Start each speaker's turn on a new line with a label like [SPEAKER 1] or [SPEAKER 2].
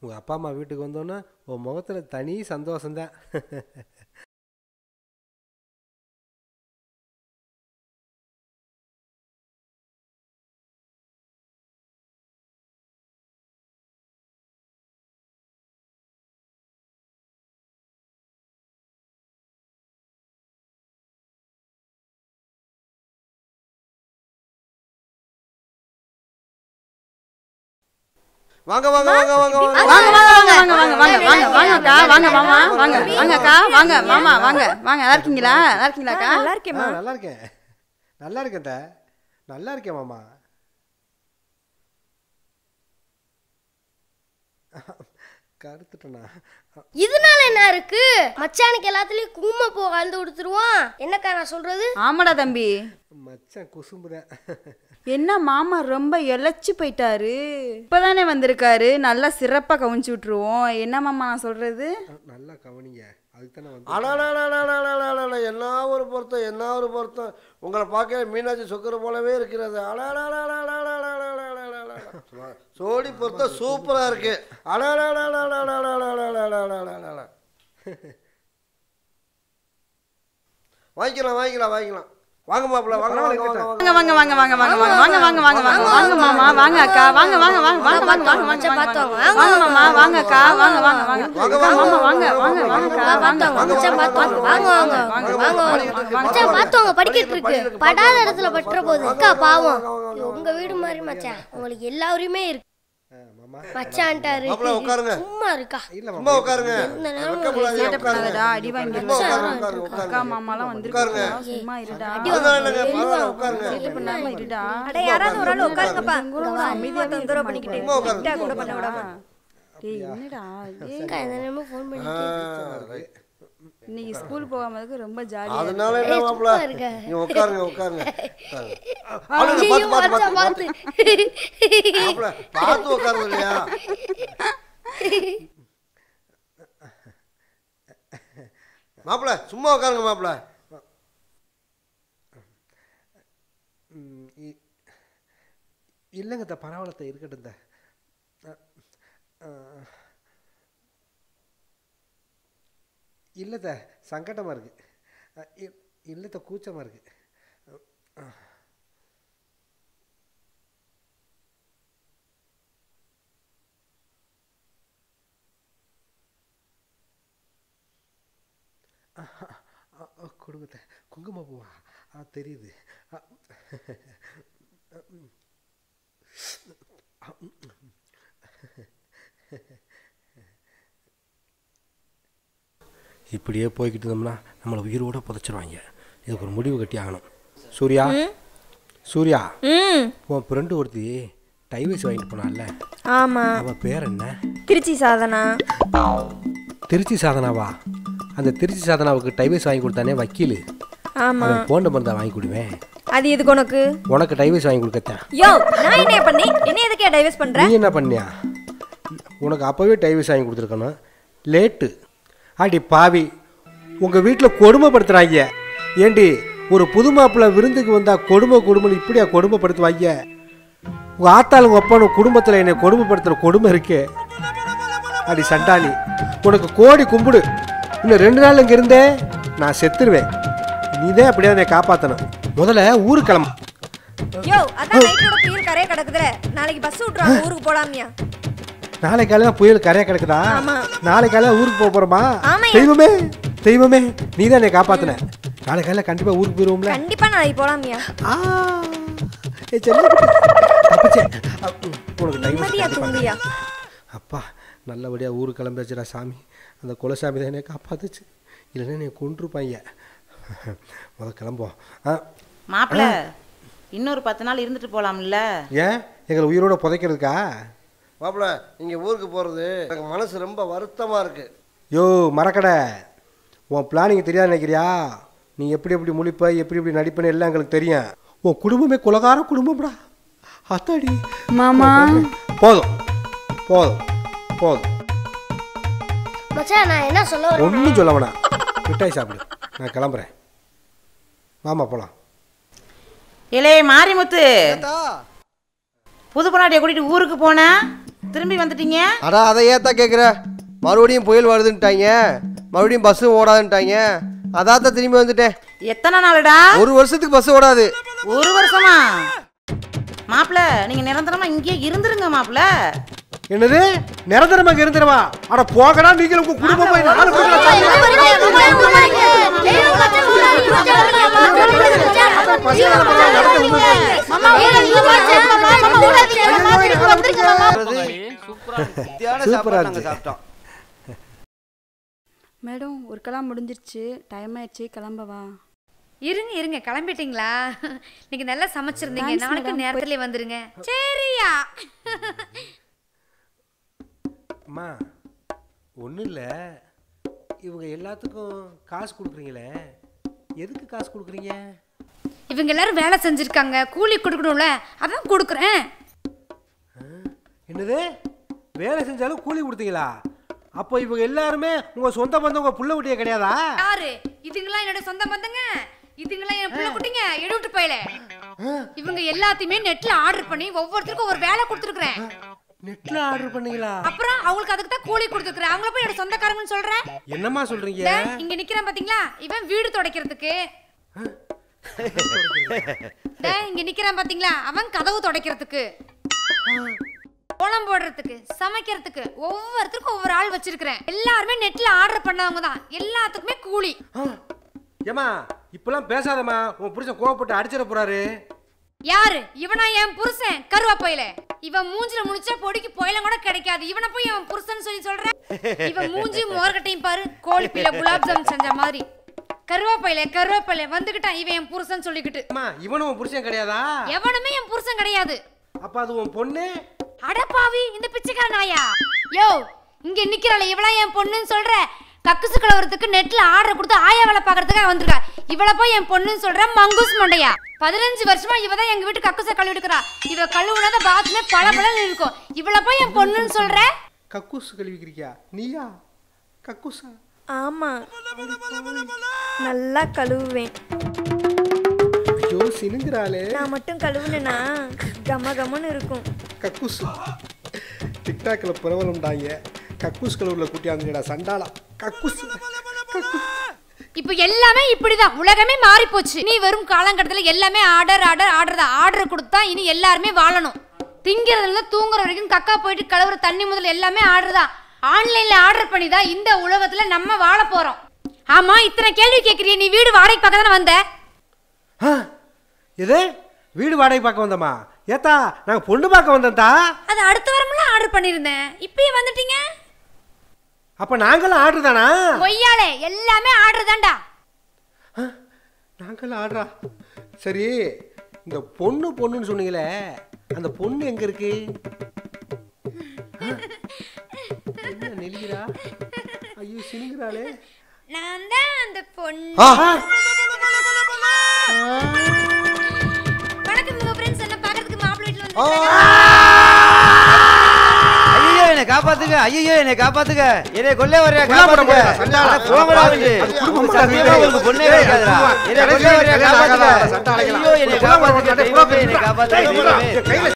[SPEAKER 1] உங்கள் அப்பா அம்மா வீட்டுக்கு வந்தோன்னே உன் முகத்தில் தனி சந்தோஷம்தான்
[SPEAKER 2] வாங்க வாங்க வாங்க வாங்க வாங்க
[SPEAKER 3] வாங்க வாங்க வாங்க வாங்க வாங்க வாங்க வாங்க அக்கா வாங்க மாமா வாங்க வாங்க அக்கா வாங்க மாமா வாங்க வாங்க நல்லா இருக்கீங்களா நல்லா இருக்கீங்களாக்கா
[SPEAKER 4] நல்லா
[SPEAKER 1] ஆ
[SPEAKER 4] இருக்கேம்மா
[SPEAKER 1] நல்லா இருக்கேன் நல்லா இருக்கேன் த நல்லா இருக்கேன் மாமா கருத்துட்டேண்ணா
[SPEAKER 5] இதனால என்ன இருக்கு மச்சானுக்கு எல்லாத்துலயும் குங்குமப்பூ கலந்து கொடுத்துருவான் என்னக்கா நான் சொல்றது
[SPEAKER 3] ஆமாடா தம்பி
[SPEAKER 1] மச்சான் குசும்புதான்
[SPEAKER 3] என்ன மாமா ரொம்ப இழைச்சு போயிட்டாரு இப்பதானே வந்திருக்காரு நல்லா சிறப்பா கவனிச்சு விட்டுருவோம் என்ன மாமா நான் சொல்றது
[SPEAKER 1] நல்லா கவனிங்க அதுக்கு தானே வந்து
[SPEAKER 2] அடடடடடடடடட, என்ன ஒரு பொருத்தம் என்ன ஒரு பொருத்தம் உங்களை பார்க்க மீனாட்சி சொக்கர போலவே இருக்கிறது அடடடடடடடடடடடடடடடட. சும்மா சோடி பொருத்தம் சூப்பரா இருக்கு அடடடடடடடடடடடடடடடட. வாங்கிக்கலாம் வாங்கிக்கலாம் வாங்கிக்கலாம் வாங்க மாப்பிள்ள வாங்க வாங்க வாங்க வாங்க
[SPEAKER 3] வாங்க வாங்க வாங்க வாங்க வாங்க வாங்க வாங்க வாங்க வாங்க வாங்க வாங்க மாமா வாங்க அக்கா வாங்க வாங்க வாங்க வாங்க வாங்க வாங்க வாங்க
[SPEAKER 5] மச்சான்
[SPEAKER 3] வாங்க
[SPEAKER 5] பார்த்தோம்
[SPEAKER 3] வாங்க மாமா வாங்க அக்கா வாங்க வாங்க வாங்க
[SPEAKER 2] வாங்க,
[SPEAKER 3] அக்கா,
[SPEAKER 2] வாங்க,
[SPEAKER 3] மாமா வாங்க வாங்க
[SPEAKER 2] வாங்க,
[SPEAKER 3] வாங்க அக்கா வாங்க
[SPEAKER 5] பார்த்தோம் மச்சான் பார்த்தோம் வாங்க வாங்க வாங்க வாங்க மச்சான் பார்த்தோங்க படிக்கிட்டு இருக்கு படாத இடத்துல பற்ற போகுது அக்கா பாவம் இது உங்க வீடு மாதிரி மச்சான் உங்களுக்கு எல்லா உரிமையும் இருக்கு
[SPEAKER 1] ஆ, மாமா
[SPEAKER 5] மச்சான்ட்டாரு
[SPEAKER 2] மாப்பிள்ள உட்காருங்க
[SPEAKER 5] சும்மா இருக்கா
[SPEAKER 1] இல்லை
[SPEAKER 2] சும்மா
[SPEAKER 1] மாமா
[SPEAKER 2] உட்காருங்க
[SPEAKER 5] எந்த நேரமும்
[SPEAKER 2] வெட்கப்படாதீங்க,
[SPEAKER 3] சேட்டை
[SPEAKER 2] உட்காருங்க.
[SPEAKER 3] பண்ணாதடா அடி வாங்கி
[SPEAKER 2] சும்மா உட்காருங்க, உட்காருங்க,
[SPEAKER 3] அக்கா
[SPEAKER 2] உட்காருங்க.
[SPEAKER 3] மாமாலாம் வந்திருக்காங்க சும்மா இருடா
[SPEAKER 2] அதனால என்னங்க, பரவாயில்ல, உட்காருங்க.
[SPEAKER 3] சேட்டை பண்ணாம இருடா
[SPEAKER 4] அட யாராவது ஒரு ஆள் உட்காருங்கப்பா
[SPEAKER 3] அமைதியாவே
[SPEAKER 4] அமைதியா தொந்தரவு பண்ணிக்கிட்டு
[SPEAKER 2] சும்மா உட்காருங்க.
[SPEAKER 4] விட்டா கூட பண்ண விடாம
[SPEAKER 3] டேய் என்னடா ஏய்,
[SPEAKER 5] அக்கா எந்த நேரமும் ஃபோன் பண்ணி
[SPEAKER 2] ஆ, right.
[SPEAKER 3] இன்னைக்கு ஸ்கூல் போகாம இருக்கு ரொம்ப ஜாலியா
[SPEAKER 2] அதனால என்ன மாப்பிள்ள
[SPEAKER 5] சும்மா இருக்க.
[SPEAKER 2] நீங்க உட்காருங்க உட்காருங்க உட்காருங்க.
[SPEAKER 5] ஐயோ,
[SPEAKER 2] அவளுங்க பார்த்து பார்த்து
[SPEAKER 5] மச்சான்
[SPEAKER 2] பார்த்து
[SPEAKER 5] பார்த்து
[SPEAKER 2] மாப்பிள்ள பார்த்து உட்காருங்க இல்லையா மாப்பிள்ள சும்மா உட்காருங்க மாப்பிள்ள
[SPEAKER 1] ம், இ- இல்லைங்க த பரவாயில்ல இருக்கட்டும் த இல்லை த சங்கடமாக இருக்குது இல்லை த கூச்சமாக இருக்குது கொடுங்க த குங்குமப்பூவா ஆ தெரியுது ஆ, இப்படியே போய்கிட்டு இருந்தோம்னா நம்மளை உயிரோட புதைச்சிருவாங்க இதுக்கு ஒரு முடிவு கட்டி ஆகணும் சூர்யா சூர்யா
[SPEAKER 4] ம்
[SPEAKER 1] உன் ஃப்ரெண்டு ஒருத்தி டைவர்ஸ் வாங்கிட்டு போனால
[SPEAKER 4] ஆமா
[SPEAKER 1] அவள் பேர் என்ன
[SPEAKER 4] திருச்சி சாதனா
[SPEAKER 1] திருச்சி சாதனாவா அந்த திருச்சி சாதனாவுக்கு டைவர்ஸ் வாங்கி கொடுத்தானே வக்கீல்
[SPEAKER 4] ஆமா
[SPEAKER 1] அவன் போன் நம்பர் தான் வாங்கி கொடுவேன்
[SPEAKER 4] அது எதுக்கு உனக்கு
[SPEAKER 1] உனக்கு டைவர்ஸ் வாங்கி கொடுக்கத்தான்
[SPEAKER 4] யோ நான் என்ன பண்ணி என்ன எதுக்கே டைவர்ஸ் பண்ற
[SPEAKER 1] நீ என்ன பண்ணியா உனக்கு அப்போவே டைவர்ஸ் வாங்கி கொடுத்துருக்கணும் லேட்டு அடி பாவி உங்கள் வீட்டில் கொடுமைப்படுத்துகிறாங்க ஏண்டி ஒரு புது மாப்பிள்ளை விருந்துக்கு வந்தால் கொடுமை கொடுமைன்னு இப்படியா கொடுமைப்படுத்துவாங்க உங்கள் ஆத்தாளுங்க ஒப்பான குடும்பத்தில் என்னை கொடுமைப்படுத்துகிற கொடுமை இருக்கே அடி சண்டாளி உனக்கு கோடி கும்பிடு இன்னும் ரெண்டு நாள் இங்கே இருந்தே நான் செத்துருவேன் நீதான் அப்படியே என்னை காப்பாற்றணும் முதல்ல ஊருக்கு கிளம்பு
[SPEAKER 4] யோ அதான் நைட்டோட புயல் கரைய கிடக்குதுல நாளைக்கு பஸ் விட்டுருவாங்க ஊருக்கு போலாமியா
[SPEAKER 1] நாளை காலையில புயல் கரையா கிடக்குதா
[SPEAKER 4] ஆமா.
[SPEAKER 1] நாளை காலையில ஊருக்கு போக போறோமா
[SPEAKER 4] ஆமாய்யா.
[SPEAKER 1] தெய்வமே தெய்வமே நீ தான் என்னை காப்பாத்தின நாளை காலையில கண்டிப்பா ஊருக்கு போயிருவோம்ல
[SPEAKER 4] கண்டிப்பா நாளைக்கு போலாமியா
[SPEAKER 1] ஆ, ஏ செல்லக்குட்டி. தப்பிச்சேன். அ, ம், உனக்கு டைம்
[SPEAKER 4] நிம்மதியா தூங்குவியா
[SPEAKER 1] அப்பா நல்லபடியா ஊருக்கு கிளம்பியாச்சுடா சாமி அந்த குலசாமி தான் என்னை காப்பாத்துச்சு இல்லைன்னா என்னை கொண்டிருப்பாங்க முத கிளம்புவோம் ஆ
[SPEAKER 6] மாப்பிள்ள இன்னொரு பத்து நாள் இருந்துட்டு போலாம்ல
[SPEAKER 1] ஏன் எங்களை உயிரோட புதைக்கிறதுக்கா
[SPEAKER 2] மாப்பிள்ள நீங்க ஊருக்கு போறது எனக்கு மனசு ரொம்ப வருத்தமா இருக்கு
[SPEAKER 1] யோ மறக்கடை உன் பிளானிங் தெரியாது நினைக்கிறியா நீ எப்படி எப்படி முழிப்ப எப்படி எப்படி நடிப்பேன்னு எல்லாம் எங்களுக்கு தெரியும் உன் குடும்பமே குலகார குடும்பம்டா அத்தாடி
[SPEAKER 3] மாமா
[SPEAKER 1] போதும் போதும் போதும்
[SPEAKER 5] மச்சான் நான் என்ன சொல்ல வரேன்
[SPEAKER 1] ஒன்றும் சொல்ல வேணாம் மிட்டாய் சாப்பிடு நான் கிளம்புறேன் வாமா போகலாம்
[SPEAKER 6] இலே மாரிமுத்து புது பொண்டாட்டியை கூட்டிட்டு ஊருக்கு போன திரும்பி வந்துட்டீங்க
[SPEAKER 2] அடா அதை ஏத்தா கேட்குற மறுபடியும் புயல் வருதுன்ட்டாங்க மறுபடியும் பஸ்ஸும் ஓடாதுன்ட்டாங்க அதான் தான் திரும்பி வந்துட்டேன்
[SPEAKER 6] எத்தனை நாளுடா
[SPEAKER 2] ஒரு வருஷத்துக்கு பஸ் ஓடாது
[SPEAKER 6] ஒரு வருஷமா மாப்பிள நீங்க நிரந்தரமா இங்கேயே இருந்துருங்க மாப்பிள
[SPEAKER 1] என்னது நிரந்தரமாக இருந்துருவா அட போகடா நீங்களும் உங்க குடும்பம் போய் நாலு பேர் சூப்பரா இருந்துச்சு.
[SPEAKER 3] மேடம் ஒரு கலாம் முடிஞ்சிருச்சு டைம் ஆயிடுச்சு கிளம்பவா
[SPEAKER 4] இருங்க இருங்க கிளம்பிட்டீங்களா நீங்க நல்லா சமைச்சிருந்தீங்க
[SPEAKER 3] Thanks,
[SPEAKER 4] நாளைக்கு
[SPEAKER 3] madam.
[SPEAKER 4] நேரத்திலே வந்துருங்க சரியா
[SPEAKER 1] அம்மா ஒன்றும் இல்லை இவங்க எல்லாத்துக்கும் காசு கொடுக்குறீங்களே எதுக்கு காசு கொடுக்குறீங்க
[SPEAKER 4] இவங்க எல்லாரும் வேலை செஞ்சிருக்காங்க கூலி கொடுக்கணும்ல அதான் கொடுக்குறேன்
[SPEAKER 1] என்னது வேலை செஞ்சாலும் கூலி கொடுத்தீங்களா அப்போ இவங்க எல்லாருமே உங்கள் சொந்த பந்தம் உங்கள் புள்ள குட்டியே கிடையாதா
[SPEAKER 4] யாரு இதுங்களாம் என்னோட சொந்த பந்தங்க இதுங்களாம் என் புள்ள குட்டிங்க எடுவிட்டு போயல இவங்க எல்லாத்தையுமே நெட்ல ஆர்டர் பண்ணி ஒவ்வொருத்தருக்கும் ஒரு வேலை கொடுத்துருக்கேன்
[SPEAKER 1] நெட்டில் ஆர்டர் பண்ணீங்களா
[SPEAKER 4] அப்புறம் அவங்களுக்கு அதுக்கு தான் கூலி கொடுத்துருக்கேன் அவங்கள போய் என்னோட சொந்தக்காரங்கன்னு சொல்றேன்
[SPEAKER 1] என்னம்மா சொல்கிறீங்க
[SPEAKER 4] இந்தா, இங்க நிக்கிறான் பாத்தீங்களா இவன் வீடு துடைக்கிறதுக்கு இந்தா, இங்க நிக்கிறான் பாத்தீங்களா அவன் கதவு துடைக்கிறதுக்கு கோலம் போடுறதுக்கு சமைக்கிறதுக்கு ஒவ்வொருத்தருக்கும் ஒவ்வொரு ஆள் வச்சிருக்கிறேன் எல்லாருமே நெட்ல ஆர்டர் பண்ணவங்க தான் எல்லாத்துக்குமே கூலி
[SPEAKER 1] ஏம்மா இப்பெல்லாம் பேசாதம்மா உன் புருஷன் கோவப்பட்டு அடிச்சிட போறாரு
[SPEAKER 4] யாரு இவனா என் புருஷன் கருவாப்பையில இவன் மூஞ்சில முழிச்சா பொடிக்கு போயிலம் கூட கிடைக்காது இவனை போய் என் புருஷன் சொல்லி சொல்ற இவன் மூஞ்சி மோர்கட்டையும் பாரு கோழி பீல குலாப் ஜாமுன் செஞ்ச மாதிரி கருவாப்பையில கருவாப்பையில வந்துகிட்டான் இவன் என் புருஷன் சொல்லிக்கிட்டு
[SPEAKER 1] அம்மா இவனும் உன் புருஷன் கிடையாதா
[SPEAKER 4] எவனுமே என் புருஷன் கிடையாது
[SPEAKER 1] அப்ப அது உன் பொண்ணு
[SPEAKER 4] அடப்பாவி இந்த பிச்சைக்கார நாயா யோ இங்க நிக்கிறாள இவளா என் பொண்ணுன்னு சொல்ற கக்குசு கலவரத்துக்கு நெட்ல ஆர்டர் கொடுத்து ஆயா வேலை பாக்குறதுக்காக வந்திருக்கா இவள போய் என் பொண்ணுன்னு சொல்ற மங்குஸ் மண்டையா பதினஞ்சு வருஷமா இவ தான் எங்க வீட்டு கக்குச கழுவி எடுக்கிறா இவ கழுவுனாத பாத்மே பல பலன்னு இருக்கும் இவள போய் என் பொண்ணுன்னு சொல்ற
[SPEAKER 1] கக்கூஸ் கழுவிக்கிறியா நீயா கக்கூஸா
[SPEAKER 7] ஆமா நல்லா கழுவுவேன்
[SPEAKER 1] ஐயோ சினுங்கிறாளே
[SPEAKER 7] நான் மட்டும் கழுவுனேனா கம கமன்னு இருக்கும்
[SPEAKER 1] கக்கூஸ் டிக்டாக்ல பிரபலம்டாங்க கக்கூஸ் கழுவுல குட்டியாந்துடா சண்டாளா கக்கூஸ் கக்கூஸ்
[SPEAKER 4] இப்போ எல்லாமே இப்படிதான் உலகமே மாறி போச்சு நீ வரும் காலங்கட்டத்தில் எல்லாமே ஆர்டர் ஆர்டர் ஆர்டர் தான் ஆர்டர் கொடுத்தா இனி எல்லாருமே வாழணும் திங்கிறதுல தூங்குற வரைக்கும் கக்கா போயிட்டு கழுவுற தண்ணி முதல்ல எல்லாமே ஆர்டர் தான் ஆன்லைன்ல ஆர்டர் பண்ணி தான் இந்த உலகத்துல நம்ம வாழ போறோம் ஆமா இத்தனை கேள்வி கேட்குறிய நீ வீடு வாடகை பார்க்க தானே வந்த
[SPEAKER 1] ஆ, எது வீடு வாடகை பார்க்க வந்தோமா ஏத்தா நாங்கள் பொண்ணு பார்க்க வந்தோம்தா
[SPEAKER 4] அது அடுத்த வாரமெல்லாம் ஆர்டர் பண்ணியிருந்தேன் இப்பயே வந்துட்டீங்க
[SPEAKER 1] அப்போ நாங்களும் ஆர்டர் தானா
[SPEAKER 4] கொய்யாலே எல்லாமே ஆர்டர் தான்டா
[SPEAKER 1] நாங்களும் ஆர்டரா சரி இந்த பொண்ணு பொண்ணுன்னு சொன்னீங்களே அந்த பொண்ணு எங்க இருக்கு ஆ? என்ன நெளிகிறா ஐயோ சினுங்கிறாளே
[SPEAKER 4] நான் தான் அந்த பொண்ணு
[SPEAKER 1] ஆ
[SPEAKER 4] வணக்கம் உங்க ஃப்ரெண்ட்ஸ் என்ன பார்க்கறதுக்கு மாப்பிள்ளை வீட்டில் வந்து
[SPEAKER 8] ஐயோ என்னை காப்பாத்துங்க ஐயோ என்னை காப்பாத்துங்க என்னை கொல்ல வரையா
[SPEAKER 1] கொல்ல போட
[SPEAKER 8] காப்பாத்துங்க
[SPEAKER 1] முடியாது, சண்டாளா.
[SPEAKER 8] அட, போங்கடா வந்து.
[SPEAKER 1] அது குடும்பம்
[SPEAKER 8] உங்க சத்தியமா
[SPEAKER 1] தான்
[SPEAKER 8] உங்களுக்கு பொண்ணே
[SPEAKER 1] ஏய்,
[SPEAKER 8] கிடைக்காதுடா.
[SPEAKER 1] சும்மா.
[SPEAKER 8] என்னை கொல்ல
[SPEAKER 1] கடைசி
[SPEAKER 8] வரையா
[SPEAKER 1] வரைக்கும்
[SPEAKER 8] காப்பாத்துங்க
[SPEAKER 1] சண்டாளைகளா.
[SPEAKER 8] ஐயோ என்னை
[SPEAKER 1] கொல்ல போட
[SPEAKER 8] காப்பாத்துங்க
[SPEAKER 1] மாட்டேன்,
[SPEAKER 8] தெய்வமே, என்னை
[SPEAKER 1] புறா,
[SPEAKER 8] காப்பாத்துங்க
[SPEAKER 1] புறா,
[SPEAKER 8] தெய்வமே.
[SPEAKER 1] கையில